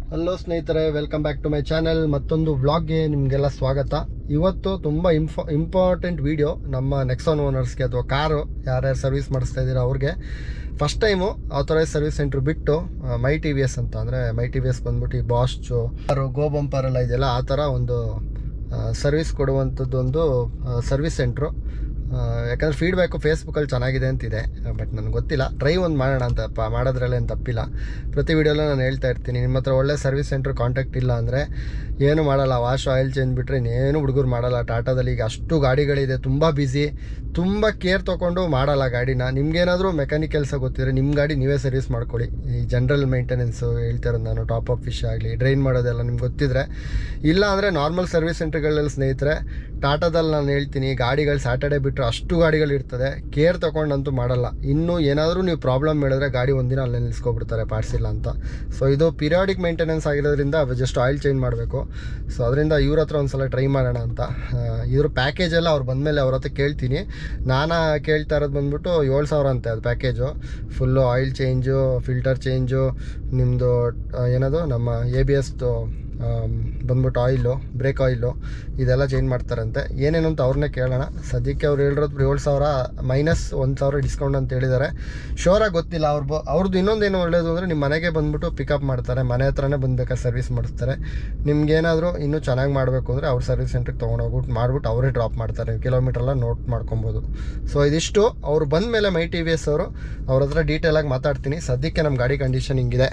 Hello ಸ್ನೇಹಿತರೆ welcome back to my channel ಮತ್ತೊಂದು ವ್ಲಾಗ್ಗೆ ನಿಮಗೆಲ್ಲ ಸ್ವಾಗತ ಇವತ್ತು ತುಂಬ ಇಂಫೋ ಇಂಪಾರ್ಟೆಂಟ್ ವಿಡಿಯೋ ನಮ್ಮ ನೆಕ್ಸಾನ್ ಓನರ್ಸ್ಗೆ ಅಥವಾ ಕಾರು ಯಾರ್ಯಾರು ಸರ್ವಿಸ್ ಮಾಡಿಸ್ತಾ ಇದ್ದೀರಾ ಅವ್ರಿಗೆ first time authorise service centre ಬಿಟ್ಟು ಆ, ಮೈ ಟಿ ವಿ ಎಸ್ ಅಂತ ಅಂದರೆ ಮೈ ಟಿ ವಿ ಎಸ್ ಬಂದ್ಬಿಟ್ಟು ಬಾಸ್ಚು ಗೋ ಬಂಪರ್ ಎಲ್ಲ ಇದೆಯಲ್ಲ ಆ ಥರ ಒಂದು ಸರ್ವಿಸ್ ಕೊಡುವಂಥದ್ದೊಂದು ಸರ್ವಿಸ್ ಸೆಂಟ್ರು ಯಾಕಂದ್ರೆ ಫೀಡ್ಬ್ಯಾಕು ಫೇಸ್ಬುಕ್ಕಲ್ಲಿ ಚೆನ್ನಾಗಿದೆ ಅಂತಿದೆ ಬಟ್ ನನಗೆ ಗೊತ್ತಿಲ್ಲ ಟ್ರೈ ಒಂದು ಮಾಡೋಣ ಅಂತ ಪ ಮಾಡೋದ್ರಲ್ಲಿ ಏನು ತಪ್ಪಿಲ್ಲ ಪ್ರತಿ ವಿಡಿಯೋಲ್ಲೂ ನಾನು ಹೇಳ್ತಾ ಇರ್ತೀನಿ ನಿಮ್ಮ ಹತ್ರ ಒಳ್ಳೆ ಸರ್ವಿಸ್ ಸೆಂಟ್ರ್ ಕಾಂಟ್ಯಾಕ್ಟ್ ಇಲ್ಲ ಅಂದರೆ ಏನು ಮಾಡಲ್ಲ ವಾಶ್ ಆಯಿಲ್ ಚೇಂಜ್ ಬಿಟ್ಟರೆ ಇನ್ನೇನು ಹುಡುಗರು ಮಾಡಲ್ಲ ಟಾಟಾದಲ್ಲಿ ಈಗ ಅಷ್ಟು ಗಾಡಿಗಳಿದೆ ತುಂಬ ಬ್ಯುಸಿ ತುಂಬ ಕೇರ್ ತೊಗೊಂಡು ಮಾಡಲ್ಲ ಗಾಡಿನ ನಿಮ್ಗೇನಾದರೂ ಮೆಕ್ಯಾನಿಕ್ ಕೆಲಸ ಗೊತ್ತಿದ್ರೆ ನಿಮ್ಮ ಗಾಡಿ ನೀವೇ ಸರ್ವಿಸ್ ಮಾಡ್ಕೊಳ್ಳಿ ಈ ಜನರಲ್ ಮೇಂಟೆನೆನ್ಸು ಹೇಳ್ತಿರೋದು ನಾನು ಟಾಪ್ ಅಪ್ ಫಿಶ್ ಆಗಲಿ ಡ್ರೈನ್ ಮಾಡೋದೆಲ್ಲ ನಿಮ್ಗೆ ಗೊತ್ತಿದ್ರೆ ಇಲ್ಲ ಅಂದರೆ ನಾರ್ಮಲ್ ಸರ್ವಿಸ್ ಸೆಂಟರ್ಗಳಲ್ಲಿ ಸ್ನೇಹಿತರೆ ಟಾಟಾದಲ್ಲಿ ನಾನು ಹೇಳ್ತೀನಿ ಗಾಡಿಗಳು ಸ್ಯಾಟರ್ಡೆ ಬಿಟ್ಟರೆ ಅಷ್ಟು ಗಾಡಿಗಳು ಇರ್ತದೆ ಕೇರ್ ತೊಗೊಂಡಂತೂ ಮಾಡಲ್ಲ ಇನ್ನು ಏನಾದರೂ ನೀವು ಪ್ರಾಬ್ಲಮ್ ಹೇಳಿದ್ರೆ ಗಾಡಿ ಒಂದಿನ ಅಲ್ಲೇ ನಿಲ್ಸ್ಕೊಬಿಡ್ತಾರೆ ಪಾರ್ಟ್ಸ್ ಇಲ್ಲ ಅಂತ ಸೊ ಇದು ಪೀರಿಯಾಡಿಕ್ ಮೇಂಟೆನೆನ್ಸ್ ಆಗಿರೋದ್ರಿಂದ ಜಸ್ಟ್ ಆಯಿಲ್ ಚೇಂಜ್ ಮಾಡಬೇಕು ಸೊ ಅದರಿಂದ ಇವ್ರ ಹತ್ರ ಒಂದು ಸಲ ಟ್ರೈ ಮಾಡೋಣ ಅಂತ ಆ, ಇದ್ರ ಪ್ಯಾಕೇಜ್ ಎಲ್ಲ ಅವ್ರು ಬಂದಮೇಲೆ ಅವ್ರ ಹತ್ರ ಕೇಳ್ತೀನಿ ನಾನು ಕೇಳ್ತಾ ಇರೋದು ಬಂದ್ಬಿಟ್ಟು ಏಳು ಸಾವಿರ ಅಂತೆ ಅದು package full oil change filter change ನಿಮ್ಮದು ಏನದು ನಮ್ಮ ಎ ಬಿ ಎಸ್ದು ಬಂದ್ಬಿಟ್ಟು ಆಯಿಲು ಬ್ರೇಕ್ ಆಯಿಲು ಇದೆಲ್ಲ ಚೇಂಜ್ ಮಾಡ್ತಾರಂತೆ ಏನೇನು ಅಂತ ಅವ್ರನ್ನೇ ಕೇಳೋಣ ಸದ್ಯಕ್ಕೆ ಅವ್ರು ಹೇಳಿರೋದು ಏಳು ಸಾವಿರ ಮೈನಸ್ ಒಂದು ಸಾವಿರ ಡಿಸ್ಕೌಂಟ್ ಅಂತ ಹೇಳಿದ್ದಾರೆ ಶೋರಾಗಿ ಗೊತ್ತಿಲ್ಲ ಅವ್ರ ಬ ಅವ್ರದ್ದು ಇನ್ನೊಂದೇನು ಒಳ್ಳೇದು ಅಂದರೆ ನಿಮ್ಮ ಮನೆಗೆ ಬಂದ್ಬಿಟ್ಟು ಪಿಕಪ್ ಮಾಡ್ತಾರೆ ಮನೆ ಹತ್ರನೇ ಬಂದ್ಬೇಕಾದ್ರೆ ಸರ್ವಿಸ್ ಮಾಡಿಸ್ತಾರೆ ನಿಮ್ಗೇನಾದರೂ ಇನ್ನೂ ಚೆನ್ನಾಗಿ ಮಾಡಬೇಕು ಅಂದರೆ ಅವ್ರ ಸರ್ವಿಸ್ ಸೆಂಟ್ರಿಗೆ ತೊಗೊಂಡೋಗ್ಬಿಟ್ಟು ಮಾಡ್ಬಿಟ್ಟು ಅವರೇ ಡ್ರಾಪ್ ಮಾಡ್ತಾರೆ ಕಿಲೋಮೀಟರ್ ಎಲ್ಲ ನೋಟ್ ಮಾಡ್ಕೊಬೋದು ಸೊ ಇದಿಷ್ಟು ಅವ್ರು ಬಂದ ಮೇಲೆ ಮೈ ಟಿ ವಿ ಎಸ್ ಅವರು ಅವ್ರ ಹತ್ರ ಡೀಟೇಲಾಗಿ ಮಾತಾಡ್ತೀನಿ ಸದ್ಯಕ್ಕೆ ನಮ್ಮ ಗಾಡಿ ಕಂಡೀಷನ್ ಹಿಂಗಿದೆ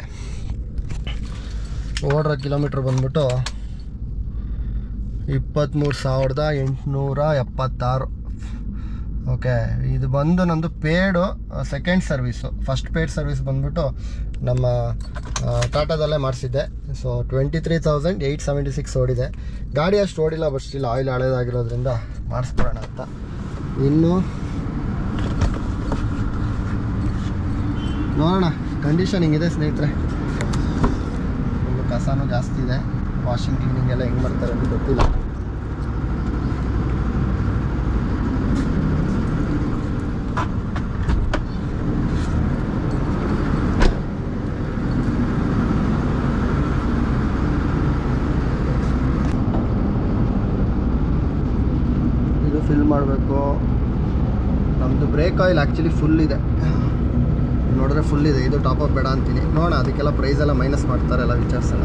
ಓಡಿರೋ ಕಿಲೋಮೀಟ್ರ್ ಬಂದ್ಬಿಟ್ಟು ಇಪ್ಪತ್ತ್ಮೂರು ಸಾವಿರದ ಎಂಟುನೂರ ಎಪ್ಪತ್ತಾರು ಓಕೆ ಇದು ಬಂದು ನಂದು paid second service first paid service ಬಂದ್ಬಿಟ್ಟು ನಮ್ಮ ಆ, ಟಾಟಾದಲ್ಲೇ ಮಾಡಿಸಿದ್ದೆ so twenty three thousand eight seventy six ಓಡಿದೆ ಗಾಡಿ ಅಷ್ಟು ಓಡಿಲ್ಲ ಬಟ್ ಸ್ಟಿಲ್ ಆಯಿಲ್ ಹಳೇದಾಗಿರೋದ್ರಿಂದ ಮಾಡಿಸ್ಬಿಡೋಣ ಅಂತ ಇನ್ನು ನೋಡೋಣ ಕಂಡೀಷನ್ ಹಿಂಗಿದೆ ಸ್ನೇಹಿತರೆ ಫುಲ್ಲು ಕಸನೂ ಜಾಸ್ತಿ ಇದೆ ವಾಷಿಂಗ್ ಕ್ಲೀನಿಂಗ್ ಎಲ್ಲ ಹೆಂಗೆ ಮಾಡ್ತಾರೆ ಅಂತ ಗೊತ್ತಿಲ್ಲ ಇದು ಫಿಲ್ ಮಾಡಬೇಕು ನಮ್ಮದು ಬ್ರೇಕ್ ಆಯಿಲ್ ಆ್ಯಕ್ಚುಲಿ ಫುಲ್ ಇದೆ ನೋಡಿದ್ರೆ ಫುಲ್ ಇದೆ ಇದು ಟಾಪ್ ಅಪ್ ಬೇಡ ಅಂತೀನಿ ನೋಡೋಣ ಅದಕ್ಕೆಲ್ಲ ಪ್ರೈಸ್ ಎಲ್ಲ ಮೈನಸ್ ಮಾಡ್ತಾರೆ ಎಲ್ಲ ವಿಚಾರಿಸೋಣ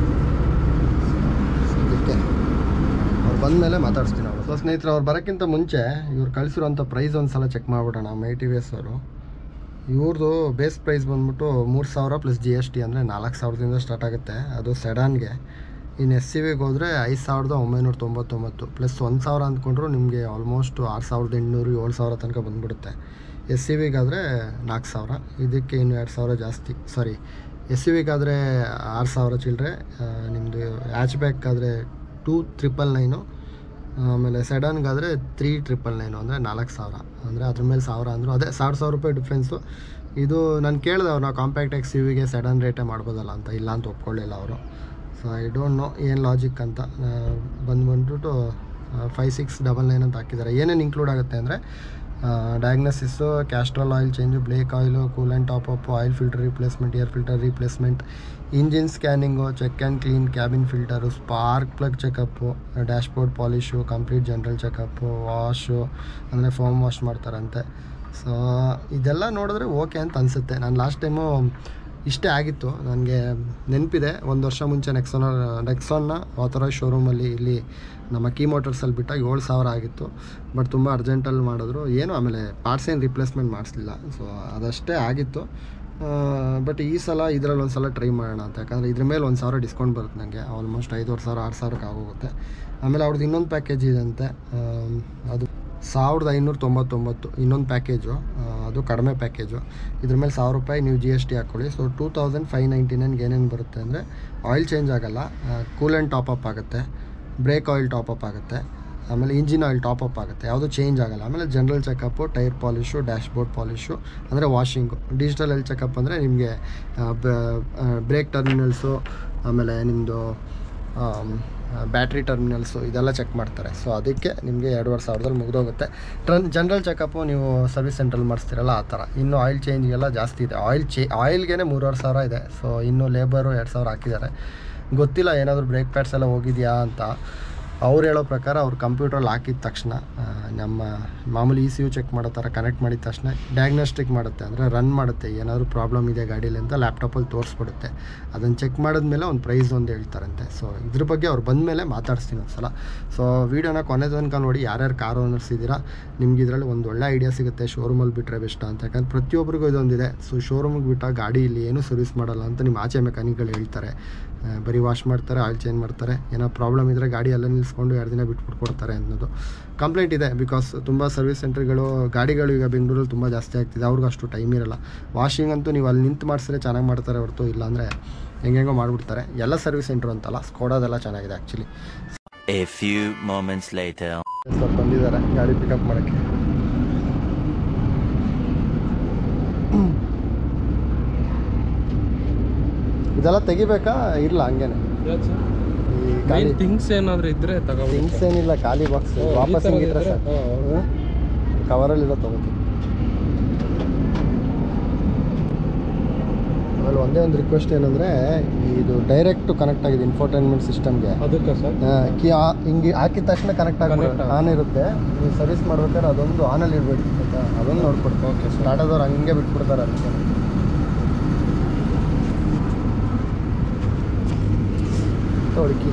ಸದ್ಯಕ್ಕೆ ಅವ್ರು ಬಂದ ಮೇಲೆ ಮಾತಾಡಿಸ್ತೀನಿ ಅವರು ಸೊ ಸ್ನೇಹಿತರೆ ಅವ್ರು ಬರೋಕ್ಕಿಂತ ಮುಂಚೆ ಇವ್ರು ಕಳಿಸಿರೋಂಥ ಪ್ರೈಸ್ ಒಂದು ಸಲ ಚೆಕ್ ಮಾಡಿಬಿಡೋಣ ಮೈ ಟಿ ವಿ ಎಸ್ ಅವರು ಇವ್ರದ್ದು ಬೇಸ್ ಪ್ರೈಸ್ ಬಂದ್ಬಿಟ್ಟು ಮೂರು ಸಾವಿರ ಪ್ಲಸ್ ಜಿ ಎಸ್ ಟಿ ಅಂದರೆ ನಾಲ್ಕು ಸಾವಿರದಿಂದ ಸ್ಟಾರ್ಟ್ ಆಗುತ್ತೆ ಅದು ಸೆಡಾನ್ಗೆ ಇನ್ನು ಎಸ್ ಸಿ ವಿಗೆ ಹೋದರೆ ಐದು ಸಾವಿರದ ಒಂಬೈನೂರ ತೊಂಬತ್ತೊಂಬತ್ತು ಪ್ಲಸ್ ಒಂದು ಸಾವಿರ ಅಂದ್ಕೊಂಡ್ರು ನಿಮಗೆ ಆಲ್ಮೋಸ್ಟ್ ಆರು ಸಾವಿರದ ಎಂಟುನೂರು ಏಳು ಸಾವಿರ ತನಕ ಬಂದ್ಬಿಡುತ್ತೆ ಎಸ್ ಸಿ ವಿಗಾದರೆ ನಾಲ್ಕು ಸಾವಿರ ಇದಕ್ಕೆ ಇನ್ನು ಎರಡು ಸಾವಿರ ಜಾಸ್ತಿ ಸಾರಿ ಎಸ್ ಸಿ ವಿಗಾದರೆ ಆರು ಸಾವಿರ ಚಿಲ್ಲರೆ ನಿಮ್ಮದು ಹ್ಯಾಚ್ ಬ್ಯಾಕ್ ಆದರೆ ಟೂ ತ್ರಿಪಲ್ ನೈನು ಆಮೇಲೆ ಸೆಡನ್ಗಾದರೆ ತ್ರೀ ಟ್ರಿಪಲ್ ನೈನು ಅಂದರೆ ನಾಲ್ಕು ಸಾವಿರ ಅಂದರೆ ಅದ್ರ ಮೇಲೆ ಸಾವಿರ ಅಂದರು ಅದೇ ಸಾವಿರ ಸಾವಿರ ರೂಪಾಯಿ ಡಿಫ್ರೆನ್ಸು ಇದು ನಾನು ಕೇಳಿದೆ ಅವ್ರು ನಾವು ಕಾಂಪ್ಯಾಕ್ಟ್ ಎಕ್ಸ್ ಗೆ ಸೆಡನ್ ರೇಟೇ ಮಾಡ್ಬೋದಲ್ಲ ಅಂತ ಇಲ್ಲ ಅಂತ ಒಪ್ಕೊಳ್ಳಿಲ್ಲ ಅವರು ಸೊ ಐ ಡೋಂಟ್ ನೋ ಏನು ಲಾಜಿಕ್ ಅಂತ ಬಂದು ಬಂದ್ಬಿಟ್ಟು ಫೈವ್ ಸಿಕ್ಸ್ ಡಬಲ್ ನೈನ್ ಅಂತ ಹಾಕಿದ್ದಾರೆ ಏನೇನು ಇನ್ಕ್ಲೂಡ್ ಆಗುತ್ತೆ ಅಂದರೆ diagnosis Castrol oil change brake oil coolant top up oil filter replacement air filter replacement engine scanning check and clean cabin filter spark plug checkup dashboard polish complete general checkup wash ಅಂದರೆ foam wash ಮಾಡ್ತಾರಂತೆ so ಇದೆಲ್ಲ ನೋಡಿದ್ರೆ okay ಅಂತ ಅನಿಸುತ್ತೆ ನಾನು last time ಇಷ್ಟೇ ಆಗಿತ್ತು ನನಗೆ ನೆನಪಿದೆ ಒಂದು ವರ್ಷ ಮುಂಚೆ ನೆಕ್ಸಾನ ನೆಕ್ಸಾನ್ನ ಆಥರೈಸ್ ಶೋರೂಮಲ್ಲಿ ಇಲ್ಲಿ ನಮ್ಮ ಕೀ ಮೋಟರ್ಸಲ್ಲಿ ಬಿಟ್ಟಾಗ ಏಳು ಸಾವಿರ ಆಗಿತ್ತು ಬಟ್ ತುಂಬ ಅರ್ಜೆಂಟಲ್ಲಿ ಮಾಡಿದ್ರು ಏನು ಆಮೇಲೆ ಪಾರ್ಟ್ಸ್ ಏನು ರಿಪ್ಲೇಸ್ಮೆಂಟ್ ಮಾಡಿಸ್ಲಿಲ್ಲ ಸೊ ಅದಷ್ಟೇ ಆಗಿತ್ತು ಬಟ್ ಈ ಸಲ ಇದರಲ್ಲಿ ಒಂದು ಸಲ ಟ್ರೈ ಮಾಡೋಣ ಅಂತ ಯಾಕಂದರೆ ಇದ್ರ ಮೇಲೆ ಒಂದು ಸಾವಿರ ಡಿಸ್ಕೌಂಟ್ ಬರುತ್ತೆ ನನಗೆ ಆಲ್ಮೋಸ್ಟ್ ಐದುವರೆ ಸಾವಿರ ಆರು ಸಾವಿರಕ್ಕೆ ಆಗೋಗುತ್ತೆ ಆಮೇಲೆ ಅವ್ರದ್ದು ಇನ್ನೊಂದು ಪ್ಯಾಕೇಜ್ ಇದೆ ಅಂತೆ ಆಮ್, ಅದು ಸಾವಿರದ ಐನೂರ ತೊಂಬತ್ತೊಂಬತ್ತು ಇನ್ನೊಂದು ಪ್ಯಾಕೇಜು ಆ, ಅದು ಕಡಿಮೆ ಪ್ಯಾಕೇಜು ಇದ್ರ ಮೇಲೆ ಸಾವಿರ ರೂಪಾಯಿ ನೀವು ಜಿ ಎಸ್ ಟಿ ಹಾಕ್ಕೊಳ್ಳಿ so two thousand five ninety ನೈನ್ಗೆ ಏನೇನು ಬರುತ್ತೆ ಅಂದರೆ ಆಯಿಲ್ ಚೇಂಜ್ ಆಗಲ್ಲ ಕೂಲೆಂಟ್ ಟಾಪ್ ಅಪ್ ಆಗುತ್ತೆ ಬ್ರೇಕ್ ಆಯಿಲ್ ಟಾಪ್ ಅಪ್ ಆಗುತ್ತೆ ಆಮೇಲೆ ಇಂಜಿನ್ ಆಯಿಲ್ ಟಾಪ್ ಅಪ್ ಆಗುತ್ತೆ ಯಾವುದೂ ಚೇಂಜ್ ಆಗಲ್ಲ ಆಮೇಲೆ general checkup tyre polish dashboard polish ಅಂದರೆ ವಾಷಿಂಗು ಡಿಜಿಟಲ್ ಹೆಲ್ತ್ ಚೆಕಪ್ ಅಂದರೆ ನಿಮಗೆ ಬ್ರೇಕ್ ಟರ್ಮಿನಲ್ಸು ಆಮೇಲೆ ನಿಮ್ಮದು ಬ್ಯಾಟ್ರಿ ಟರ್ಮಿನಲ್ಸು ಇದೆಲ್ಲ ಚೆಕ್ ಮಾಡ್ತಾರೆ ಸೊ ಅದಕ್ಕೆ ನಿಮಗೆ ಎರಡುವರೆ ಸಾವಿರದಲ್ಲಿ ಮುಗಿದೋಗುತ್ತೆ ಟ್ರನ್ ಜನರಲ್ ಚೆಕಪ್ಪು ನೀವು ಸರ್ವಿಸ್ ಸೆಂಟ್ರಲ್ಲಿ ಮಾಡಿಸ್ತೀರಲ್ಲ ಆ ಥರ ಇನ್ನು ಆಯಿಲ್ ಚೇಂಜ್ಗೆಲ್ಲ ಜಾಸ್ತಿ ಇದೆ ಆಯಿಲ್ ಚೇ ಆಯಿಲ್ಗೆ ಮೂರುವರೆ ಸಾವಿರ ಇದೆ ಸೊ ಇನ್ನು ಲೇಬರು ಎರಡು ಸಾವಿರ ಹಾಕಿದ್ದಾರೆ ಗೊತ್ತಿಲ್ಲ ಏನಾದರೂ ಬ್ರೇಕ್ ಪ್ಯಾಡ್ಸ್ ಎಲ್ಲ ಹೋಗಿದೆಯಾ ಅಂತ ಅವ್ರು ಹೇಳೋ ಪ್ರಕಾರ ಅವ್ರು ಕಂಪ್ಯೂಟ್ರಲ್ಲಿ ಹಾಕಿದ ತಕ್ಷಣ ಆ, ನಮ್ಮ ಮಾಮೂಲಿ ಇ ಸಿ ಯು ಚೆಕ್ ಮಾಡೋ ಥರ ಕನೆಕ್ಟ್ ಮಾಡಿದ ತಕ್ಷಣ ಡಯಾಗ್ನೋಸ್ಟಿಕ್ ಮಾಡುತ್ತೆ ಅಂದರೆ ರನ್ ಮಾಡುತ್ತೆ ಏನಾದರೂ ಪ್ರಾಬ್ಲಮ್ ಇದೆ ಗಾಡೀಲಿ ಅಂತ ಲ್ಯಾಪ್ಟಾಪಲ್ಲಿ ತೋರಿಸ್ಬಿಡುತ್ತೆ ಅದನ್ನು ಚೆಕ್ ಮಾಡಿದ್ಮೇಲೆ ಒಂದು ಪ್ರೈಸ್ ಒಂದು ಹೇಳ್ತಾರಂತೆ ಸೊ ಇದ್ರ ಬಗ್ಗೆ ಅವ್ರು ಬಂದಮೇಲೆ ಮಾತಾಡಿಸ್ತೀನಿ ಒಂದು ಸಲ ಸೊ ವೀಡಿಯೋನ ಕೊನೆ ತನಕ ನೋಡಿ ಯಾರ್ಯಾರು ಕಾರ್ ಓನರ್ಸ್ ಇದ್ದೀರಾ ನಿಮ್ಗೆ ಇದರಲ್ಲಿ ಒಂದು ಒಳ್ಳೆ ಐಡಿಯಾ ಸಿಗುತ್ತೆ ಶೋರೂಮಲ್ಲಿ ಬಿಟ್ಟರೆ ಬೆಸ್ಟ್ ಅಂತ ಯಾಕಂದ್ರೆ ಪ್ರತಿಯೊಬ್ಬರಿಗೂ ಇದೊಂದಿದೆ ಸೊ ಶೋರೂಮಿಗೆ ಬಿಟ್ಟ ಗಾಡಿ ಇಲ್ಲಿ ಏನೂ ಸರ್ವಿಸ್ ಮಾಡಲ್ಲ ಅಂತ ನಿಮ್ಮ ಆಚೆ ಮೆಕ್ಯಾನಿಕ್ಗಳು ಹೇಳ್ತಾರೆ ಆ, ಬರೀ ವಾಶ್ ಮಾಡ್ತಾರೆ ಆಯಿಲ್ ಚೇಂಜ್ ಮಾಡ್ತಾರೆ ಏನೋ ಪ್ರಾಬ್ಲಮ್ ಇದ್ದರೆ ಗಾಡಿ ಅಲ್ಲೇ ನಿಲ್ಲಿಸ್ಕೊಂಡು ಎರಡು ದಿನ ಬಿಟ್ಬಿಟ್ಟು ಕೊಡ್ತಾರೆ ಅನ್ನೋದು ಕಂಪ್ಲೇಂಟ್ ಇದೆ ಬಿಕಾಸ್ ತುಂಬ ಸರ್ವಿಸ್ ಸೆಂಟ್ರ್ಗಳು ಗಾಡಿಗಳು ಈಗ ಬೆಂಗಳೂರಲ್ಲಿ ತುಂಬ ಜಾಸ್ತಿ ಆಗ್ತಿದೆ ಅವ್ರಿಗೂ ಅಷ್ಟು ಟೈಮ್ ಇರಲ್ಲ ವಾಷಿಂಗ್ ಅಂತೂ ನೀವು ಅಲ್ಲಿ ನಿಂತು ಮಾಡಿಸಿದ್ರೆ ಚೆನ್ನಾಗಿ ಮಾಡ್ತಾರೆ ಹೊರತು ಇಲ್ಲಾಂದರೆ ಹೆಂಗೆಂಗೋ ಮಾಡಿಬಿಡ್ತಾರೆ ಎಲ್ಲ ಸರ್ವಿಸ್ ಸೆಂಟ್ರ್ ಅಂತಲ್ಲ ಸ್ಕೋಡಾದೆಲ್ಲ ಚೆನ್ನಾಗಿದೆ actually A few moments later. ಸ್ವಲ್ಪ ಬಂದಿದ್ದಾರೆ ಗಾಡಿ ಪಿಕಪ್ ಮಾಡೋಕ್ಕೆ ಇದೆಲ್ಲ ತೆಗಿಬೇಕಾ ಇಲ್ಲ ಹಂಗೇನೆ ಈ ಗಾಡಿ ಥಿಂಗ್ಸ್ ಏನಾದ್ರು ಇದ್ರೆ ತಗೋಬೋದು ಥಿಂಗ್ಸ್ ಏನಿಲ್ಲ ಖಾಲಿ ಬಾಕ್ಸ್ ಓ, ಈ ವಾಪಸ್ ಥರದ್ದು ಹಿಂಗಿದ್ರೆ ಇದ್ರೆ? ಸರ್ ಹಾ, ಕವರಲ್ಲಿರೋ ತೊಗೋತೀನಿ ಆಮೇಲೆ ಒಂದೇ ಒಂದು ರಿಕ್ವೆಸ್ಟ್ ಏನಂದರೆ ಇದು ಡೈರೆಕ್ಟ್ ಕನೆಕ್ಟ್ ಆಗಿದೆ ಇನ್ಫೋಟೈನ್ಮೆಂಟ್ ಸಿಸ್ಟಮ್ಗೆ ಅದಕ್ಕೆ ಸರ್ ಕೀ ಆ- ಹಿಂಗೆ ಹಾಕಿದ ತಕ್ಷಣ ಕನೆಕ್ಟ್ Connect ಆಗ್ಬಿಡುತ್ತೆ ಆಗುತ್ತೆ. ಆನ್ ಇರುತ್ತೆ ನೀವು ಸರ್ವಿಸ್ ಮಾಡ್ಬೇಕಾದ್ರೆ ಅದೊಂದು ಆನಲ್ಲಿ ಇರಬೇಡಿ ಆಯ್ತಾ ಅದೊಂದು ನೋಡ್ಕೊಡಿ ಓಕೆ ಸರ್ ಟಾಟಾದವ್ರು ಹಂಗೆ ಬಿಟ್ಬಿಡ್ತಾರೆ ಅದಕ್ಕೆ ತೊಡಕಿ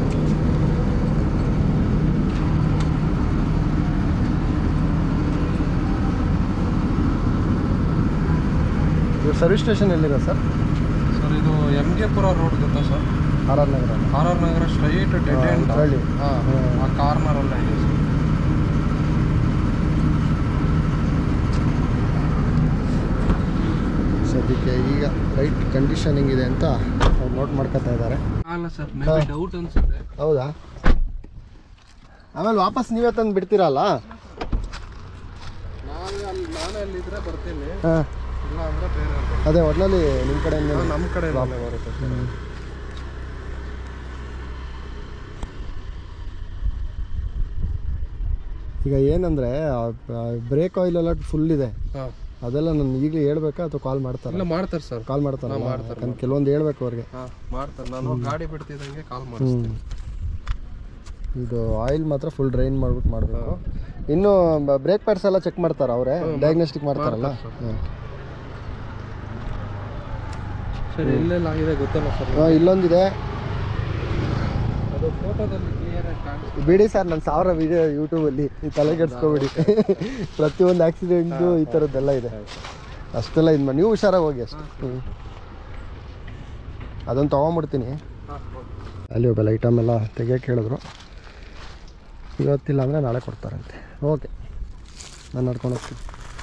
ಇವ್ರ ಸರ್ವಿಸ್ ಸ್ಟೇಷನ್ ಎಲ್ಲಿದೆ ಸರ್ ಸರ್ ಇದು ಎಂ ಕೆ ಪುರ ರೋಡ್ ಗೊತ್ತಾ sir R R Nagar R R Nagar straight dead ಹಾ, ಎಂಡ್ ಉತ್ರಳ್ಳಿ. ಹಾಂ ಹ್ಮ್. ಆ ಕಾರ್ನರಲ್ಲೇ ಇದೆ ಸರ್ ಸದ್ಯಕ್ಕೆ ಈಗ ಲೈಟ್ ಕಂಡೀಷನಿಂಗ್ ಇದೆ ಅಂತ ಅವ್ರು ನೋಟ್ ಮಾಡ್ಕೊತಾ ಇದ್ದಾರೆ ಅಲ್ಲ ಸರ್ ಹಾ. ಡೌಟ್ ಅನ್ಸುತ್ತೆ ಹೌದಾ ಆಮೇಲೆ ವಾಪಸ್ ನೀವೇ ತಂದು ಬಿಡ್ತೀರಲ್ಲ ನಾನು ಅಲ್ಲಿ ನಾನೇ ಅಲ್ಲಿದ್ರೆ ಬರ್ತೀನಿ ಹಾಂ ಇಲ್ಲ ಅಂದ್ರೆ ಬೇರೆ ಅವ್ರು ಬರ್ತಾರೆ. ಅದೇ ಒಟ್ನಲ್ಲಿ ನಿಮ್ಮ ಕಡೆಯಿಂದ ಹಾ, ನಮ್ಮ ಕಡೆ ಬರುತ್ತೆ ಸರ್ ಈಗ ಏನಂದರೆ ಬ್ರೇಕ್ ಆಯಿಲ್ ಎಲ್ಲ ಫುಲ್ ಇದೆ ಹಾಂ ಅದೆಲ್ಲ ನಾನು ಈಗಲೇ ಹೇಳ್ಬೇಕಾ ಅಥವಾ ಕಾಲ್ ಮಾಡ್ತಾರೆ ಇಲ್ಲ ಮಾಡ್ತಾರೆ ಸರ್ ಕಾಲ್ ಮಾಡ್ತಾರೆ ಹಾ, ಮಾಡ್ತಾರೆ, ಯಾಕಂದ್ರೆ ಕೆಲವೊಂದು ಹೇಳ್ಬೇಕು ಅವ್ರಿಗೆ ಹಾಂ ಮಾಡ್ತಾರೆ ನಾನು ಗಾಡಿ ಬಿಡ್ತಿದ್ದಂಗೆ ಕಾಲ್ ಮಾಡಿಸ್ತೀನಿ ಇದು ಆಯಿಲ್ ಮಾತ್ರ ಫುಲ್ ಡ್ರೈನ್ ಮಾಡ್ಬಿಟ್ಟು ಮಾಡಬೇಕು ಇನ್ನು ಬ್ರೇಕ್ ಪ್ಯಾಡ್ಸ್ ಎಲ್ಲ ಚೆಕ್ ಮಾಡ್ತಾರೆ ಅವರೇ ಡಯಾಗ್ನೋಸ್ಟಿಕ್ ಮಾಡ್ತಾರಲ್ಲ ಹ್ಮ್. ಸರ್ ಎಲ್ಲೆಲ್ಲ ಆಗಿದೆ ಗೊತ್ತಲ್ಲ ಸರ್ ಆ, ಇಲ್ಲೊಂದಿದೆ ಅದು ಫೋಟೋದಲ್ಲಿ ಕ್ಲಿಯರ್ ಆಗಿ ಕಾಣಿಸ್ತು ಬಿಡಿ ಸರ್ ನನ್ನ ಸಾವಿರ ವಿಡಿಯೋ ಯೂಟ್ಯೂಬಲ್ಲಿ ಈ ತಲೆ ಕೆಡ್ಸ್ಕೊಬಿಡಿ ಪ್ರತಿಯೊಂದು ಆಕ್ಸಿಡೆಂಟು ಈ ಥರದ್ದೆಲ್ಲ ಇದೆ ಅಷ್ಟೆಲ್ಲ ಇದು ಮಾಡಿ ನೀವು ಹುಷಾರಾಗಿ ಹೋಗಿ ಅಷ್ಟೇ ಹ್ಞೂ ಅದನ್ನು ತೊಗೊಂಬಿಡ್ತೀನಿ ಅಲ್ಲಿ ಒಬ್ಬ ಐಟಮ್ ಎಲ್ಲ ತೆಗಿಯೋಕೆ ಹೇಳಿದ್ರು ಇವತ್ತಿಲ್ಲ ಅಂದರೆ ನಾಳೆ ಕೊಡ್ತಾರಂತೆ ಓಕೆ ನಾನು ನಡ್ಕೊಂಡು ಹೋಗ್ತೀನಿ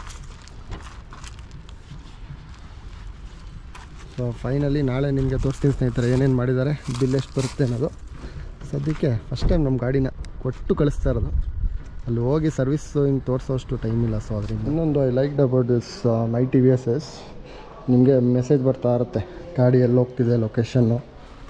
ಸೊ ಫೈನಲಿ ನಾಳೆ ನಿಮಗೆ ತೋರಿಸ್ತೀನಿ ಸ್ನೇಹಿತರೆ ಏನೇನು ಮಾಡಿದ್ದಾರೆ ಬಿಲ್ ಎಷ್ಟು ಬರುತ್ತೆ ಅನ್ನೋದು ಸದ್ಯಕ್ಕೆ ಫಸ್ಟ್ ಟೈಮ್ ನಮ್ಮ ಗಾಡಿನ ಕೊಟ್ಟು ಕಳಿಸ್ತಾ ಇರೋದು ಅಲ್ಲಿ ಹೋಗಿ ಸರ್ವಿಸ್ಸು ಹಿಂಗೆ ತೋರಿಸೋಷ್ಟು ಟೈಮ್ ಇಲ್ಲ ಸೊ ಅದರಿಂದ ಇನ್ನೊಂದು I like about this my T V S S ನಿಮಗೆ ಮೆಸೇಜ್ ಬರ್ತಾ ಇರುತ್ತೆ ಗಾಡಿ ಎಲ್ಲಿ ಹೋಗ್ತಿದೆ ಲೊಕೇಶನ್ನು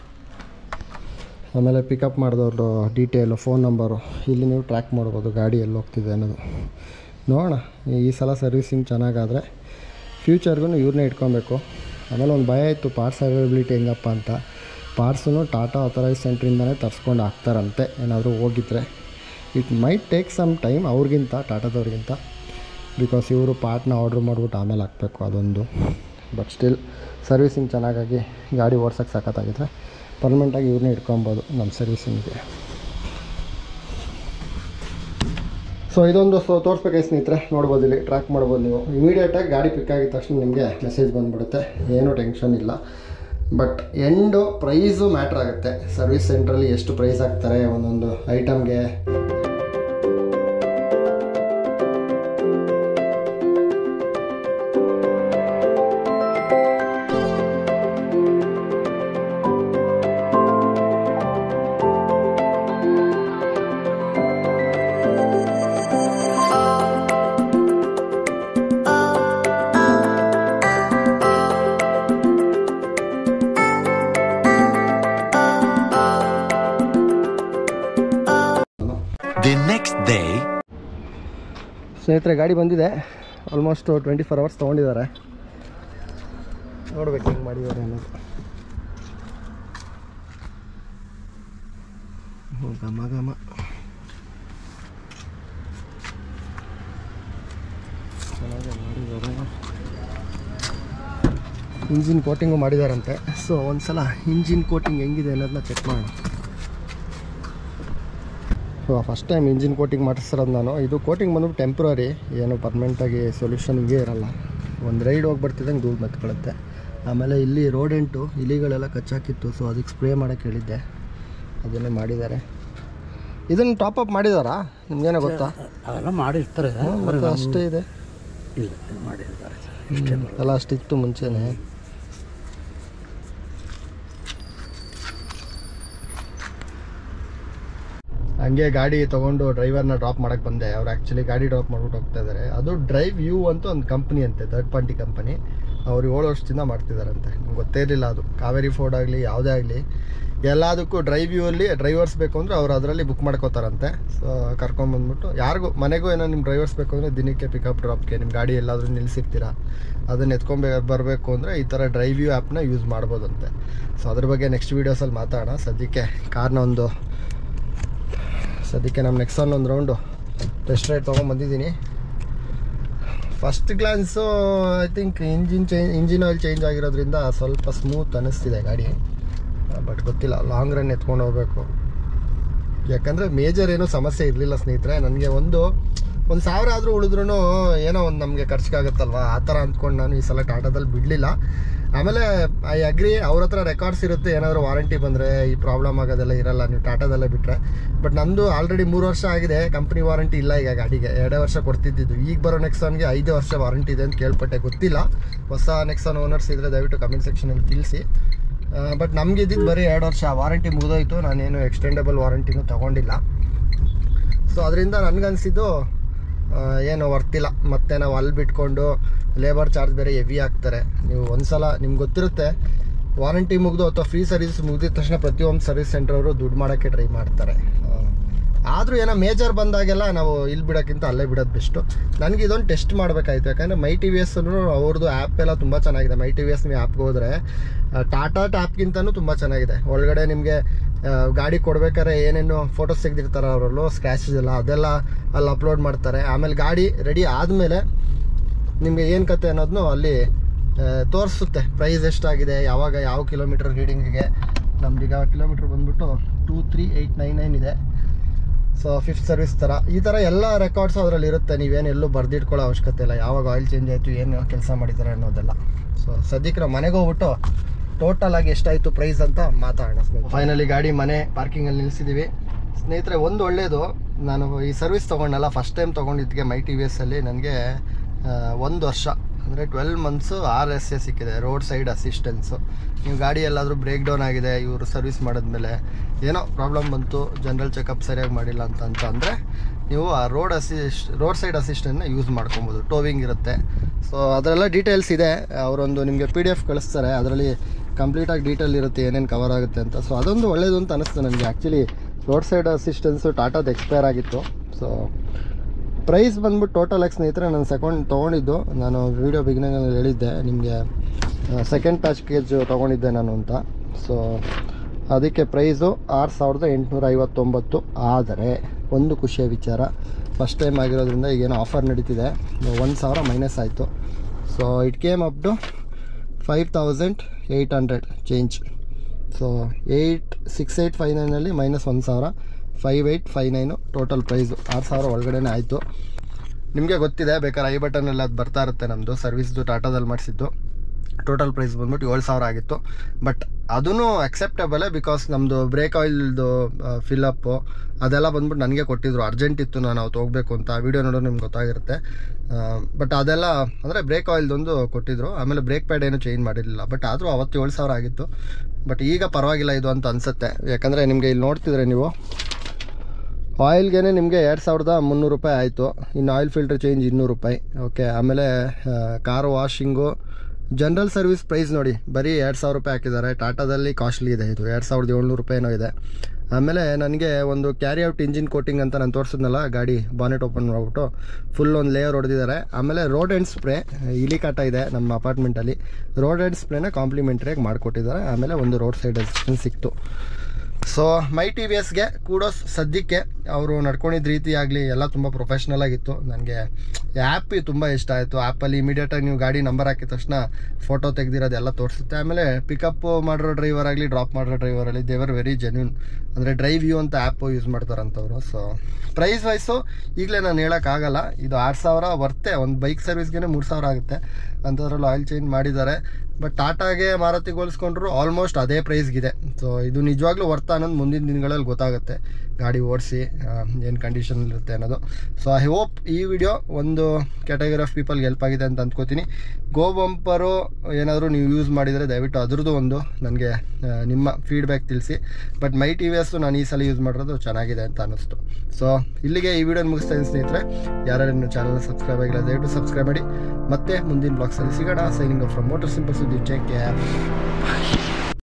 ಆಮೇಲೆ ಪಿಕಪ್ ಮಾಡಿದವ್ರದ್ದು ಡೀಟೇಲು ಫೋನ್ ನಂಬರು ಇಲ್ಲಿ ನೀವು ಟ್ರ್ಯಾಕ್ ಮಾಡ್ಬೋದು ಗಾಡಿ ಎಲ್ಲಿ ಹೋಗ್ತಿದೆ ಅನ್ನೋದು ನೋಡೋಣ ಈ ಸಲ ಸರ್ವಿಸಿಂಗ್ ಚೆನ್ನಾಗಾದರೆ ಫ್ಯೂಚರ್ಗೂ ಇವ್ರನ್ನೇ ಇಟ್ಕೊಬೇಕು ಆಮೇಲೆ ಒಂದು ಭಯ ಇತ್ತು ಪಾರ್ಟ್ಸ್ ಅವೈಲಬಿಲಿಟಿ ಹೆಂಗಪ್ಪ ಅಂತ ಪಾರ್ಟ್ಸೂ ಟಾಟಾ ಅಥರೈಸ್ ಸೆಂಟ್ರಿಂದನೇ ತರಿಸ್ಕೊಂಡು ಹಾಕ್ತಾರಂತೆ ಏನಾದರೂ ಹೋಗಿದ್ರೆ it might take some time ಅವ್ರಿಗಿಂತ ಟಾಟಾದವ್ರಿಗಿಂತ ಬಿಕಾಸ್ ಇವರು ಪಾರ್ಟ್ನ ಆರ್ಡ್ರ್ ಮಾಡಿಬಿಟ್ಟು ಆಮೇಲೆ ಹಾಕಬೇಕು ಅದೊಂದು ಬಟ್ ಸ್ಟಿಲ್ ಸರ್ವಿಸಿಂಗ್ ಚೆನ್ನಾಗಾಗಿ ಗಾಡಿ ಓಡ್ಸೋಕ್ಕೆ ಸಖತ್ತಾಗಿದ್ರೆ ಪರ್ಮನೆಂಟಾಗಿ ಇವ್ರನ್ನೇ ಇಟ್ಕೊಬೋದು ನಮ್ಮ ಸರ್ವಿಸಿಂಗ್ಗೆ ಸೊ ಇದೊಂದು ಸೊ ತೋರಿಸ್ಬೇಕಾಗಿ ಸ್ನೇಹಿತರೆ ನೋಡ್ಬೋದು ಇಲ್ಲಿ ಟ್ರ್ಯಾಕ್ ಮಾಡ್ಬೋದು ನೀವು ಇಮಿಡಿಯೇಟಾಗಿ ಗಾಡಿ ಪಿಕ್ ಆಗಿದ ತಕ್ಷಣ ನಿಮಗೆ ಮೆಸೇಜ್ ಬಂದುಬಿಡುತ್ತೆ ಏನೂ ಟೆನ್ಷನ್ ಇಲ್ಲ ಬಟ್ ಎಂಡು ಪ್ರೈಸು ಮ್ಯಾಟ್ರ್ ಆಗುತ್ತೆ ಸರ್ವಿಸ್ ಸೆಂಟ್ರಲ್ಲಿ ಎಷ್ಟು ಪ್ರೈಸ್ ಹಾಕ್ತಾರೆ ಒಂದೊಂದು ಐಟಮ್ಗೆ ಸ್ನೇಹಿತರೆ ಗಾಡಿ ಬಂದಿದೆ ಆಲ್ಮೋಸ್ಟ್ ಟ್ವೆಂಟಿ ಫೋರ್ ಅವರ್ಸ್ ತೊಗೊಂಡಿದ್ದಾರೆ ನೋಡ್ಬೇಕು ಹೆಂಗೆ ಮಾಡಿದ್ದಾರೆ ಅನ್ನೋದು ಓ, ಘಮ ಘಮ ಚೆನ್ನಾಗಿ ಮಾಡಿದ್ದಾರೆ ಇಂಜಿನ್ ಕೋಟಿಂಗು ಮಾಡಿದಾರಂತೆ ಸೊ ಒಂದ್ಸಲ ಇಂಜಿನ್ ಕೋಟಿಂಗ್ ಹೆಂಗಿದೆ ಅನ್ನೋದನ್ನ ಚೆಕ್ ಮಾಡೋಣ so first time engine coating ಮಾಡಿಸ್ತಿರೋದು ನಾನು ಇದು ಕೋಟಿಂಗ್ ಬಂದ್ಬಿಟ್ಟು ಟೆಂಪ್ರರಿ ಏನು ಪರ್ಮನೆಂಟಾಗಿ ಸೊಲ್ಯೂಷನ್ ಹಿಂಗೆ ಇರಲ್ಲ ಒಂದು ರೈಡ್ ಹೋಗಿ ಬರ್ತಿದ್ದಂಗೆ ಧೂಳು ಮೆತ್ಕೊಳ್ಳುತ್ತೆ ಆಮೇಲೆ ಇಲ್ಲಿ ರೋಡೆಂಟು ಇಲಿಗಳೆಲ್ಲ ಕಚ್ಚಾಕಿತ್ತು ಸೊ ಅದಕ್ಕೆ ಸ್ಪ್ರೇ ಮಾಡೋಕ್ಕೆ ಹೇಳಿದ್ದೆ ಅದನ್ನೇ ಮಾಡಿದ್ದಾರೆ ಇದನ್ನು ಟಾಪ್ ಅಪ್ ಮಾಡಿದಾರಾ ನಿಮ್ಗೇನೋ ಗೊತ್ತಾ ಅವೆಲ್ಲ ಮಾಡಿರ್ತಾರೆ ಮತ್ತೆ ಅಷ್ಟೇ ಇದೆ ಇಲ್ಲ ಮಾಡಿರ್ತಾರೆ ಎಲ್ಲ ಅಷ್ಟಿತ್ತು ಮುಂಚೆನೆ ಹಂಗೆ ಗಾಡಿ ತೊಗೊಂಡು ಡ್ರೈವರ್ನ ಡ್ರಾಪ್ ಮಾಡಕ್ಕೆ ಬಂದೆ ಅವ್ರು ಆ್ಯಕ್ಚುಲಿ ಗಾಡಿ ಡ್ರಾಪ್ ಮಾಡ್ಬಿಟ್ಟು ಹೋಗ್ತಾ ಇದ್ದಾರೆ ಅದು ಡ್ರೈವ್ ಯು ಅಂತ ಒಂದು ಕಂಪ್ನಿ ಅಂತೆ ಥರ್ಡ್ ಪಾರ್ಟಿ ಕಂಪನಿ ಅವ್ರು ಏಳು ವರ್ಷದಿಂದ ಮಾಡ್ತಿದ್ದಾರಂತೆ ನಂಗೆ ಗೊತ್ತೇ ಇರಲಿಲ್ಲ ಅದು ಕಾವೇರಿ ಫೋರ್ಡ್ ಆಗಲಿ ಯಾವುದೇ ಆಗಲಿ ಎಲ್ಲದಕ್ಕೂ ಡ್ರೈವ್ ಯು ಅಲ್ಲಿ ಡ್ರೈವರ್ಸ್ ಬೇಕು ಅಂದರೆ ಅವ್ರು ಅದರಲ್ಲಿ ಬುಕ್ ಮಾಡ್ಕೋತಾರಂತೆ ಸೊ ಕರ್ಕೊಂಬಂದ್ಬಿಟ್ಟು ಯಾರಿಗೂ ಮನೆಗೂ ಏನೋ ನಿಮ್ಮ ಡ್ರೈವರ್ಸ್ ಬೇಕು ಅಂದರೆ ದಿನಕ್ಕೆ ಪಿಕಪ್ ಡ್ರಾಪ್ಗೆ ನಿಮ್ಮ ಗಾಡಿ ಎಲ್ಲಾದರೂ ನಿಲ್ಲಿಸಿರ್ತೀರಾ ಅದನ್ನು ಎತ್ಕೊಂಬೇ ಬರಬೇಕು ಅಂದರೆ ಈ ಥರ ಡ್ರೈವ್ ಯು ಆ್ಯಪ್ನ ಯೂಸ್ ಮಾಡ್ಬೋದಂತೆ ಸೊ ಅದ್ರ ಬಗ್ಗೆ ನೆಕ್ಸ್ಟ್ ವೀಡಿಯೋಸಲ್ಲಿ ಮಾತಾಡೋಣ ಸದ್ಯಕ್ಕೆ ಕಾರ್ನ ಒಂದು ಸದ್ಯಕ್ಕೆ ನಮ್ಮ ನೆಕ್ಸನ್ ಒಂದು ರೌಂಡು ಟೆಸ್ಟ್ ರೈಡ್ ತೊಗೊಂಬಂದಿದ್ದೀನಿ first glance I think engine change engine oil change ಆಗಿರೋದ್ರಿಂದ ಸ್ವಲ್ಪ ಸ್ಮೂತ್ ಅನ್ನಿಸ್ತಿದೆ ಗಾಡಿ ಬಟ್ ಗೊತ್ತಿಲ್ಲ ಲಾಂಗ್ ರನ್ ಎತ್ಕೊಂಡು ಹೋಗ್ಬೇಕು ಯಾಕಂದರೆ ಮೇಜರ್ ಏನೂ ಸಮಸ್ಯೆ ಇರಲಿಲ್ಲ ಸ್ನೇಹಿತರೆ ನನಗೆ ಒಂದು ಒಂದು ಸಾವಿರ ಆದರೂ ಉಳಿದ್ರೂ ಏನೋ ಒಂದು ನಮಗೆ ಖರ್ಚಿಗಾಗುತ್ತಲ್ವ ಆ ಥರ ಅಂದ್ಕೊಂಡು ನಾನು ಈ ಸಲ ಟಾಟಾದಲ್ಲಿ ಬಿಡಲಿಲ್ಲ ಆಮೇಲೆ ಐ ಅಗ್ರಿ ಅವ್ರ ಹತ್ರ ರೆಕಾರ್ಡ್ಸ್ ಇರುತ್ತೆ ಏನಾದರೂ ವಾರಂಟಿ ಬಂದರೆ ಈ ಪ್ರಾಬ್ಲಮ್ ಆಗೋದೆಲ್ಲ ಇರಲ್ಲ ನೀವು ಟಾಟಾದಲ್ಲೇ ಬಿಟ್ಟರೆ ಬಟ್ ನಂದು ಆಲ್ರೆಡಿ ಮೂರು ವರ್ಷ ಆಗಿದೆ ಕಂಪ್ನಿ ವಾರಂಟಿ ಇಲ್ಲ ಈಗ ಗಾಡಿಗೆ ಎರಡೇ ವರ್ಷ ಕೊಡ್ತಿದ್ದಿದ್ದು ಈಗ ಬರೋ ನೆಕ್ಸಾನ್ಗೆ ಐದು ವರ್ಷ ವಾರಂಟಿ ಇದೆ ಅಂತ ಕೇಳ್ಪಟ್ಟೆ ಗೊತ್ತಿಲ್ಲ ಹೊಸ ನೆಕ್ಸಾನ್ ಓನರ್ಸ್ ಇದ್ದರೆ ದಯವಿಟ್ಟು ಕಮೆಂಟ್ ಸೆಕ್ಷನಲ್ಲಿ ತಿಳಿಸಿ ಬಟ್ ನಮ್ಗೆ ಇದ್ದಿದ್ದು ಬರೀ ಎರಡು ವರ್ಷ ವಾರಂಟಿ ಮುಗಿದೋಯ್ತು ನಾನೇನು ಎಕ್ಸ್ಟೆಂಡಬಲ್ ವಾರಂಟಿನೂ ತೊಗೊಂಡಿಲ್ಲ ಸೊ ಅದರಿಂದ ನನಗನ್ಸಿದ್ದು ಆ, ಏನು ವರ್ತಿಲ್ಲ ಮತ್ತೆ ನಾವು ಅಲ್ಲಿ ಬಿಟ್ಕೊಂಡು ಲೇಬರ್ ಚಾರ್ಜ್ ಬೇರೆ ಹೆವಿ ಆಗ್ತಾರೆ ನೀವು ಒಂದ್ಸಲ ನಿಮ್ಗೆ ಗೊತ್ತಿರುತ್ತೆ ವಾರಂಟಿ ಮುಗಿದು ಅಥವಾ ಫ್ರೀ ಸರ್ವಿಸ್ ಮುಗಿದಿದ ತಕ್ಷಣ ಪ್ರತಿಯೊಂದು ಸರ್ವಿಸ್ ಸೆಂಟ್ರವರು ದುಡ್ಡು ಮಾಡೋಕ್ಕೆ ಟ್ರೈ ಮಾಡ್ತಾರೆ ಆದರೂ ಏನೋ ಮೇಜರ್ ಬಂದಾಗೆಲ್ಲ ನಾವು ಇಲ್ಲಿ ಬಿಡೋಕ್ಕಿಂತ ಅಲ್ಲೇ ಬಿಡೋದು ಬೆಸ್ಟು ನನಗೆ ಇದೊಂದು ಟೆಸ್ಟ್ ಮಾಡಬೇಕಾಯ್ತು ಯಾಕಂದರೆ ಮೈ ಟಿ ವಿ ಎಸ್ ಅವ್ರದ್ದು ಆ್ಯಪ್ ಎಲ್ಲ ತುಂಬ ಚೆನ್ನಾಗಿದೆ ಮೈ ಟಿ ವಿ ಎಸ್ ನೀವು ಆ್ಯಪ್ಗೆ ಹೋದರೆ ಟಾಟಾ ಟ್ಯಾಪ್ಗಿಂತನೂ ತುಂಬ ಚೆನ್ನಾಗಿದೆ ಒಳಗಡೆ ನಿಮಗೆ ಗಾಡಿ ಕೊಡ್ಬೇಕಾದ್ರೆ ಏನೇನು ಫೋಟೋಸ್ ತೆಗೆದಿರ್ತಾರೆ ಅವರಲ್ಲೂ ಸ್ಕ್ರ್ಯಾಚಸ್ ಎಲ್ಲ ಅದೆಲ್ಲ ಅಲ್ಲಿ ಅಪ್ಲೋಡ್ ಮಾಡ್ತಾರೆ ಆಮೇಲೆ ಗಾಡಿ ರೆಡಿ ಆದಮೇಲೆ ನಿಮಗೆ ಏನು ಕತೆ ಅನ್ನೋದನ್ನು ಅಲ್ಲಿ ಆ, ತೋರಿಸುತ್ತೆ ಪ್ರೈಸ್ ಎಷ್ಟಾಗಿದೆ ಯಾವಾಗ ಯಾವ ಕಿಲೋಮೀಟರ್ ರೀಡಿಂಗಿಗೆ ನಮ್ದೀಗ ಕಿಲೋಮೀಟ್ರ್ ಬಂದ್ಬಿಟ್ಟು two three eight nine nine ಇದೆ ಸೊ ಫಿಫ್ತ್ ಸರ್ವಿಸ್ ಥರ ಈ ಥರ ಎಲ್ಲ ರೆಕಾರ್ಡ್ಸ್ ಅದರಲ್ಲಿ ಇರುತ್ತೆ ನೀವೇನು ಎಲ್ಲೂ ಬರೆದಿಟ್ಕೊಳ್ಳೋ ಅವಶ್ಯಕತೆ ಇಲ್ಲ ಯಾವಾಗ ಆಯಿಲ್ ಚೇಂಜ್ ಆಯಿತು ಏನು ಕೆಲಸ ಮಾಡಿದ್ದಾರೆ ಅನ್ನೋದೆಲ್ಲ ಸೊ ಸದ್ಯಕ್ಕೆ ನಾವು ಮನೆಗೆ ಹೋಗ್ಬಿಟ್ಟು ಟೋಟಲ್ ಆಗಿ ಎಷ್ಟಾಯಿತು ಪ್ರೈಸ್ ಅಂತ ಮಾತಾಡೋಣ ಫೈನಲಿ ಗಾಡಿ ಮನೆ ಪಾರ್ಕಿಂಗಲ್ಲಿ ನಿಲ್ಲಿಸಿದ್ದೀವಿ ಸ್ನೇಹಿತರೆ ಒಂದು ಒಳ್ಳೆಯದು ನಾನು ಈ ಸರ್ವಿಸ್ ತೊಗೊಂಡಲ್ಲ ಫಸ್ಟ್ ಟೈಮ್ ತೊಗೊಂಡಿದ್ದಕ್ಕೆ ಮೈ ಟಿ ವಿ ಎಸ್ಸಲ್ಲಿ ನನಗೆ ಒಂದು ವರ್ಷ ಅಂದರೆ twelve months R S A ಸಿಕ್ಕಿದೆ ರೋಡ್ ಸೈಡ್ ಅಸಿಸ್ಟೆನ್ಸು ನೀವು ಗಾಡಿ ಎಲ್ಲಾದರೂ ಬ್ರೇಕ್ ಡೌನ್ ಆಗಿದೆ ಇವರು ಸರ್ವಿಸ್ ಮಾಡಿದ್ಮೇಲೆ ಏನೋ ಪ್ರಾಬ್ಲಮ್ ಬಂತು ಜನರಲ್ ಚೆಕಪ್ ಸರಿಯಾಗಿ ಮಾಡಿಲ್ಲ ಅಂತ ಅಂತ ಅಂದರೆ ನೀವು ಆ ರೋಡ್ ಅಸಿಸ್ಟ್ ರೋಡ್ ಸೈಡ್ ಅಸಿಸ್ಟೆಂಟ್ನ ಯೂಸ್ ಮಾಡ್ಕೊಬೋದು ಟೋವಿಂಗ್ ಇರುತ್ತೆ ಸೊ ಅದರೆಲ್ಲ ಡೀಟೇಲ್ಸ್ ಇದೆ ಅವರೊಂದು ನಿಮಗೆ ಪಿ ಡಿ ಎಫ್ ಕಳಿಸ್ತಾರೆ ಅದರಲ್ಲಿ ಕಂಪ್ಲೀಟಾಗಿ ಡೀಟೇಲ್ ಇರುತ್ತೆ ಏನೇನು ಕವರ್ ಆಗುತ್ತೆ ಅಂತ ಸೊ ಅದೊಂದು ಒಳ್ಳೇದು ಅಂತ ಅನಿಸ್ತು ನನಗೆ ಆ್ಯಕ್ಚುಲಿ ರೋಡ್ ಸೈಡ್ ಅಸಿಸ್ಟೆನ್ಸು ಟಾಟಾದ ಎಕ್ಸ್ಪೈರ್ ಆಗಿತ್ತು ಸೊ ಪ್ರೈಸ್ ಬಂದ್ಬಿಟ್ಟು ಟೋಟಲ್ ಆಗಿ ಸ್ನೇಹಿತರೆ ನಾನು ಸೆಕೆಂಡ್ ತೊಗೊಂಡಿದ್ದು ನಾನು ವೀಡಿಯೋ ಬಿಗಿನಿಂಗಲ್ಲಿ ಹೇಳಿದ್ದೆ ನಿಮಗೆ ಸೆಕೆಂಡ್ ಪ್ಯಾಕೇಜ್ ತೊಗೊಂಡಿದ್ದೆ ನಾನು ಅಂತ ಸೊ ಅದಕ್ಕೆ ಪ್ರೈಸು ಆರು ಸಾವಿರದ ಎಂಟುನೂರ ಐವತ್ತೊಂಬತ್ತು ಆದರೆ ಒಂದು ಖುಷಿಯ ವಿಚಾರ ಫಸ್ಟ್ ಟೈಮ್ ಆಗಿರೋದ್ರಿಂದ ಈಗೇನೋ ಆಫರ್ ನಡೀತಿದೆ ಒಂದು ಸಾವಿರ ಮೈನಸ್ ಆಯಿತು so it came up to five thousand eight hundred change so eight six eight five ನೈನಲ್ಲಿ ಮೈನಸ್ ಒಂದು ಸಾವಿರ five eight five nine total price ಆರು ಸಾವಿರ ಒಳಗಡೆನೇ ಆಯಿತು ನಿಮಗೆ ಗೊತ್ತಿದೆ ಬೇಕಾದ್ರೆ ಐ ಬಟನಲ್ಲಿ ಅದು ಬರ್ತಾ ಇರುತ್ತೆ ನಮ್ಮದು ಸರ್ವಿಸ್ದು ಟಾಟಾದಲ್ಲಿ ಮಾಡಿಸಿದ್ದು ಟೋಟಲ್ ಪ್ರೈಸ್ ಬಂದ್ಬಿಟ್ಟು ಏಳು ಸಾವಿರ ಆಗಿತ್ತು ಬಟ್ ಅದೂ ಅಕ್ಸೆಪ್ಟಬಲೇ ಬಿಕಾಸ್ ನಮ್ಮದು ಬ್ರೇಕ್ ಆಯಿಲ್ದು ಫಿಲ್ಲಪ್ಪು ಅದೆಲ್ಲ ಬಂದ್ಬಿಟ್ಟು ನನಗೆ ಕೊಟ್ಟಿದ್ರು ಅರ್ಜೆಂಟ್ ಇತ್ತು ನಾನು ಅವತ್ತು ಹೋಗಬೇಕು ಅಂತ ಆ ವಿಡಿಯೋ ನೋಡೋ ನಿಮ್ಗೆ ಗೊತ್ತಾಗಿರುತ್ತೆ ಬಟ್ ಅದೆಲ್ಲ ಅಂದರೆ ಬ್ರೇಕ್ ಆಯಿಲ್ದೊಂದು ಕೊಟ್ಟಿದ್ರು ಆಮೇಲೆ ಬ್ರೇಕ್ ಪ್ಯಾಡ್ ಏನು ಚೇಂಜ್ ಮಾಡಿರಲಿಲ್ಲ ಬಟ್ ಆದರೂ ಅವತ್ತು ಏಳು ಸಾವಿರ ಆಗಿತ್ತು ಬಟ್ ಈಗ ಪರವಾಗಿಲ್ಲ ಇದು ಅಂತ ಅನಿಸುತ್ತೆ ಯಾಕಂದರೆ ನಿಮಗೆ ಇಲ್ಲಿ ನೋಡ್ತಿದ್ರೆ ನೀವು ಆಯಿಲ್ಗೆ ನಿಮಗೆ ಎರಡು ಸಾವಿರದ ಮುನ್ನೂರು ರೂಪಾಯಿ ಆಯಿತು ಇನ್ನು ಆಯಿಲ್ ಫಿಲ್ಟರ್ ಚೇಂಜ್ ಇನ್ನೂರು ರೂಪಾಯಿ ಓಕೆ ಆಮೇಲೆ car washing general service price ನೋಡಿ ಬರೀ ಎರಡು ಸಾವಿರ ರೂಪಾಯಿ ಹಾಕಿದ್ದಾರೆ ಟಾಟಾದಲ್ಲಿ ಕಾಸ್ಟ್ಲಿ ಇದೆ ಇದು ಎರಡು ಸಾವಿರದ ಏಳ್ನೂರು ರೂಪಾಯಿನೋ ಇದೆ ಆಮೇಲೆ ನನಗೆ ಒಂದು ಕ್ಯಾರಿ ಔಟ್ ಇಂಜಿನ್ ಕೋಟಿಂಗ್ ಅಂತ ನಾನು ತೋರಿಸಿದ್ನಲ್ಲ ಗಾಡಿ ಬಾನೆಟ್ ಓಪನ್ ಮಾಡ್ಬಿಟ್ಟು ಫುಲ್ ಒಂದು ಲೇಯರ್ ಹೊಡೆದಿದ್ದಾರೆ ಆಮೇಲೆ ರೋಡ್ ಆ್ಯಂಡ್ ಸ್ಪ್ರೇ ಇಲಿ ಕಾಟ ಇದೆ ನಮ್ಮ ಅಪಾರ್ಟ್ಮೆಂಟಲ್ಲಿ ರೋಡ್ ಆ್ಯಂಡ್ ಸ್ಪ್ರೇನ ಕಾಂಪ್ಲಿಮೆಂಟ್ರಿಯಾಗಿ ಮಾಡಿಕೊಟ್ಟಿದ್ದಾರೆ ಆಮೇಲೆ ಒಂದು ರೋಡ್ ಸೈಡ್ ಅಸಿಸ್ಟೆನ್ಸ್ ಸಿಕ್ತು ಸೊ ಮೈ ಟಿ ವಿ ಎಸ್ಗೆ ಕೂಡೋಸ್ ಸದ್ಯಕ್ಕೆ ಅವರು ನಡ್ಕೊಂಡಿದ್ದ ರೀತಿ ಆಗಲಿ ಎಲ್ಲ ತುಂಬ ಪ್ರೊಫೆಷ್ನಲ್ ಆಗಿತ್ತು ನನಗೆ ಆ್ಯಪ್ ತುಂಬ ಇಷ್ಟ ಆಯಿತು ಆ್ಯಪಲ್ಲಿ ಇಮಿಡಿಯೇಟಾಗಿ ನೀವು ಗಾಡಿ ನಂಬರ್ ಹಾಕಿದ ತಕ್ಷಣ ಫೋಟೋ ತೆಗೆದಿರೋದೆಲ್ಲ ತೋರಿಸುತ್ತೆ ಆಮೇಲೆ ಪಿಕಪ್ ಮಾಡಿರೋ ಡ್ರೈವರ್ ಆಗಲಿ ಡ್ರಾಪ್ ಮಾಡಿರೋ ಡ್ರೈವರಲ್ಲಿ ದೇವರ್ ವೆರಿ ಜೆನ್ಯೂನ್ ಅಂದರೆ ಡ್ರೈವ್ ಯು ಅಂತ ಆ್ಯಪು ಯೂಸ್ ಮಾಡ್ತಾರಂಥವ್ರು ಸೊ ಪ್ರೈಸ್ ವೈಸು ಈಗಲೇ ನಾನು ಹೇಳೋಕ್ಕಾಗಲ್ಲ ಇದು ಆರು ಸಾವಿರ ವರ್ತೆ ಒಂದು ಬೈಕ್ ಸರ್ವಿಸ್ಗೆ ಮೂರು ಸಾವಿರ ಆಗುತ್ತೆ ಅಂಥದ್ರಲ್ಲಿ ಆಯಿಲ್ ಚೇಂಜ್ ಮಾಡಿದ್ದಾರೆ ಬಟ್ ಟಾಟಾಗೆ ಮಾರುತಿಗೆ ಹೋಲಿಸ್ಕೊಂಡ್ರು ಆಲ್ಮೋಸ್ಟ್ ಅದೇ ಪ್ರೈಸ್ಗಿದೆ ಸೊ ಇದು ನಿಜವಾಗ್ಲೂ ವರ್ತ ಅನ್ನೋದು ಮುಂದಿನ ದಿನಗಳಲ್ಲಿ ಗೊತ್ತಾಗುತ್ತೆ ಗಾಡಿ ಓಡಿಸಿ ಏನು ಕಂಡೀಷನ್ ಇರುತ್ತೆ ಅನ್ನೋದು ಸೊ ಐ ಹೋಪ್ ಈ ವಿಡಿಯೋ ಒಂದು ಕ್ಯಾಟಗರಿ ಆಫ್ ಪೀಪಲ್ಗೆ ಹೆಲ್ಪ್ ಆಗಿದೆ ಅಂತ ಅಂದ್ಕೋತೀನಿ ಗೋ ಬಂಪರು ಏನಾದರೂ ನೀವು ಯೂಸ್ ಮಾಡಿದರೆ ದಯವಿಟ್ಟು ಅದ್ರದ್ದು ಒಂದು ನನಗೆ ನಿಮ್ಮ ಫೀಡ್ಬ್ಯಾಕ್ ತಿಳಿಸಿ but my T V S ನಾನು ಈ ಸಲ ಯೂಸ್ ಮಾಡಿರೋದು ಚೆನ್ನಾಗಿದೆ ಅಂತ ಅನ್ನಿಸ್ತು ಸೊ ಇಲ್ಲಿಗೆ ಈ ವಿಡಿಯೋನ ಮುಗಿಸ್ತಾ ಇದ್ದೀನಿ ಸ್ನೇಹಿತರೆ ಯಾರ್ಯಾರು ಇನ್ನೂ ಚಾನಲ್ನ ಸಬ್ಸ್ಕ್ರೈಬ್ ಆಗಿಲ್ಲ ದಯವಿಟ್ಟು ಸಬ್ಸ್ಕ್ರೈಬ್ ಮಾಡಿ ಮತ್ತೆ ಮುಂದಿನ ಬ್ಲಾಗ್ಸಲ್ಲಿ ಸಿಗೋಣ ಸೈನಿಂಗ್ ಫ್ರಮ್ ಮೋಟರ್ ಸಿಂಪಲ್ ಸುದ್ದಿ ಟೇಕ್ ಕೇರ್